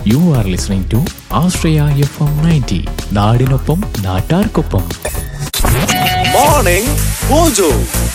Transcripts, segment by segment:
U are listening to Ashraya F M ninety നാടിനൊപ്പം നാട്ടാർക്കൊപ്പം morning mojo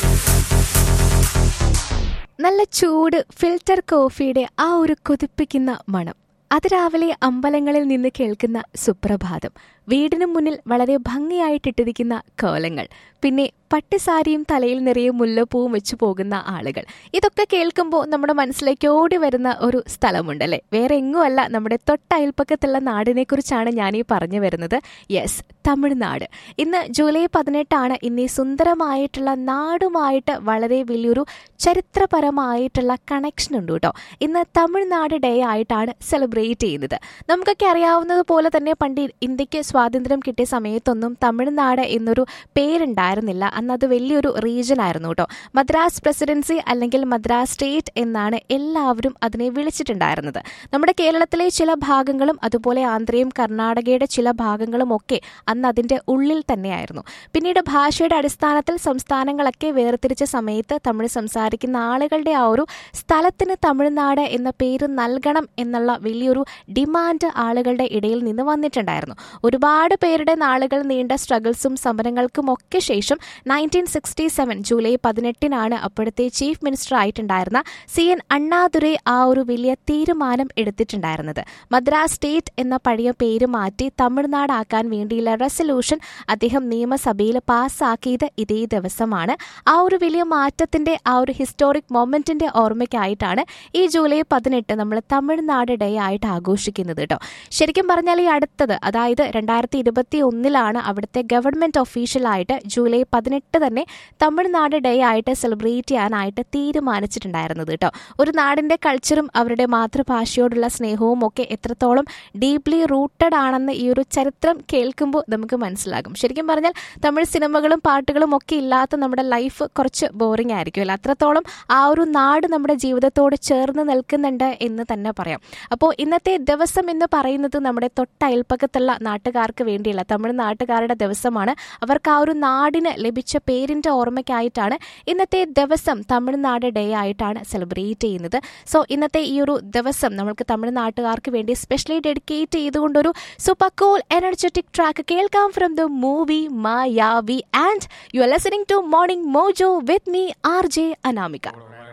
നല്ല ചൂട് ഫിൽറ്റർ കോഫിയുടെ ആ ഒരു കൊതിപ്പിക്കുന്ന മണം അതിരാവിലെ അമ്പലങ്ങളിൽ നിന്ന് കേൾക്കുന്ന സുപ്രഭാതം വീടിനു മുന്നിൽ വളരെ ഭംഗിയായിട്ടിട്ടിരിക്കുന്ന കോലങ്ങൾ പിന്നെ പട്ടുസാരിയും തലയിൽ നിറയെ മുല്ലപ്പൂവും വെച്ചു പോകുന്ന ആളുകൾ ഇതൊക്കെ കേൾക്കുമ്പോൾ നമ്മുടെ മനസ്സിലേക്ക് ഓടി വരുന്ന ഒരു സ്ഥലമുണ്ടല്ലേ വേറെ എങ്ങുമല്ല നമ്മുടെ തൊട്ടയൽപ്പക്കത്തുള്ള നാടിനെ കുറിച്ചാണ് ഞാൻ ഈ പറഞ്ഞു വരുന്നത് യെസ് തമിഴ്നാട് ഇന്ന് ജൂലൈ പതിനെട്ടാണ് ഇന്ന് ഈ സുന്ദരമായിട്ടുള്ള നാടുമായിട്ട് വളരെ വലിയൊരു ചരിത്രപരമായിട്ടുള്ള കണക്ഷൻ ഉണ്ട് കേട്ടോ ഇന്ന് തമിഴ്നാട് ഡേ ആയിട്ടാണ് സെലിബ്രേറ്റ് ചെയ്യുന്നത് നമുക്കൊക്കെ അറിയാവുന്നത് പോലെ തന്നെ പണ്ട് ഇന്ത്യക്ക് സ്വാതന്ത്ര്യം കിട്ടിയ സമയത്തൊന്നും തമിഴ്നാട് എന്നൊരു പേരുണ്ടായിരുന്നില്ല അന്ന് അത് വലിയൊരു റീജിയൻ ആയിരുന്നു കേട്ടോ മദ്രാസ് പ്രസിഡൻസി അല്ലെങ്കിൽ മദ്രാസ് സ്റ്റേറ്റ് എന്നാണ് എല്ലാവരും അതിനെ വിളിച്ചിട്ടുണ്ടായിരുന്നത് നമ്മുടെ കേരളത്തിലെ ചില ഭാഗങ്ങളും അതുപോലെ ആന്ധ്രയും കർണാടകയുടെ ചില ഭാഗങ്ങളും ഒക്കെ അന്ന് അതിൻ്റെ ഉള്ളിൽ തന്നെയായിരുന്നു പിന്നീട് ഭാഷയുടെ അടിസ്ഥാനത്തിൽ സംസ്ഥാനങ്ങളൊക്കെ വേർതിരിച്ച സമയത്ത് തമിഴ് സംസാരിക്കുന്ന ആളുകളുടെ ആ ഒരു സ്ഥലത്തിന് തമിഴ്നാട് എന്ന പേര് നൽകണം എന്നുള്ള വലിയൊരു ഡിമാൻഡ് ആളുകളുടെ ഇടയിൽ നിന്ന് വന്നിട്ടുണ്ടായിരുന്നു ഒരുപാട് പേരുടെ നാളുകൾ നീണ്ട സ്ട്രഗിൾസും സമരങ്ങൾക്കും ഒക്കെ ശേഷം നയൻറ്റീൻ സിക്സ്റ്റി സെവൻ ജൂലൈ പതിനെട്ടിനാണ് അപ്പോഴത്തെ ചീഫ് മിനിസ്റ്റർ ആയിട്ടുണ്ടായിരുന്ന സി എൻ അണ്ണാദുരൈ ആ ഒരു വലിയ തീരുമാനം എടുത്തിട്ടുണ്ടായിരുന്നത് മദ്രാസ് സ്റ്റേറ്റ് എന്ന പഴയ പേര് മാറ്റി തമിഴ്നാടാക്കാൻ വേണ്ടിയുള്ള റെസൊല്യൂഷൻ അദ്ദേഹം നിയമസഭയിൽ പാസ്സാക്കിയത് ഇതേ ദിവസമാണ് ആ ഒരു വലിയ മാറ്റത്തിന്റെ ആ ഒരു ഹിസ്റ്റോറിക് മൊമെന്റിന്റെ ഓർമ്മയ്ക്കായിട്ടാണ് ഈ ജൂലൈ പതിനെട്ട് നമ്മൾ തമിഴ്നാട് ഡേ ആയിട്ട് ആഘോഷിക്കുന്നത് കേട്ടോ ശരിക്കും പറഞ്ഞാൽ ഈ അടുത്തത് അതായത് രണ്ടായിരത്തി ഇരുപത്തി ഒന്നിലാണ് അവിടുത്തെ ഗവൺമെന്റ് ഒഫീഷ്യലായിട്ട് ജൂലൈ പതിനെട്ട് തന്നെ തമിഴ്നാട് ഡേ ആയിട്ട് സെലിബ്രേറ്റ് ചെയ്യാനായിട്ട് തീരുമാനിച്ചിട്ടുണ്ടായിരുന്നത് കേട്ടോ ഒരു നാടിന്റെ കൾച്ചറും അവരുടെ മാതൃഭാഷയോടുള്ള സ്നേഹവും ഒക്കെ എത്രത്തോളം ഡീപ്ലി റൂട്ടഡ് ആണെന്ന് ഈ ഒരു ചരിത്രം കേൾക്കുമ്പോൾ നമുക്ക് മനസ്സിലാകും ശരിക്കും പറഞ്ഞാൽ തമിഴ് സിനിമകളും പാട്ടുകളും ഒക്കെ ഇല്ലാത്ത നമ്മുടെ ലൈഫ് കുറച്ച് ബോറിംഗ് ആയിരിക്കും അല്ല അത്രത്തോളം ആ ഒരു നാട് നമ്മുടെ ജീവിതത്തോട് ചേർന്ന് നിൽക്കുന്നുണ്ട് എന്ന് തന്നെ പറയാം അപ്പോൾ ഇന്നത്തെ ദിവസം എന്ന് പറയുന്നത് നമ്മുടെ തൊട്ടയൽപ്പക്കത്തുള്ള നാട്ടുകാർക്ക് വേണ്ടിയുള്ള തമിഴ് നാട്ടുകാരുടെ ദിവസമാണ് അവർക്ക് ആ ഒരു നാടിന് ലഭിച്ച പേരിന്റെ ഓർമ്മയ്ക്കായിട്ടാണ് ഇന്നത്തെ ദിവസം തമിഴ്നാട് ഡേ ആയിട്ടാണ് സെലിബ്രേറ്റ് ചെയ്യുന്നത് സോ ഇന്നത്തെ ഈ ഒരു ദിവസം നമ്മൾക്ക് തമിഴ്നാട്ടുകാർക്ക് വേണ്ടി സ്പെഷ്യലി ഡെഡിക്കേറ്റ് ചെയ്തുകൊണ്ടൊരു സൂപ്പർ കൂൾ എനർജറ്റിക് ട്രാക്ക് കേൾക്കാം from the movie Mayavi and you are listening to morning Mojo with me R J Anamika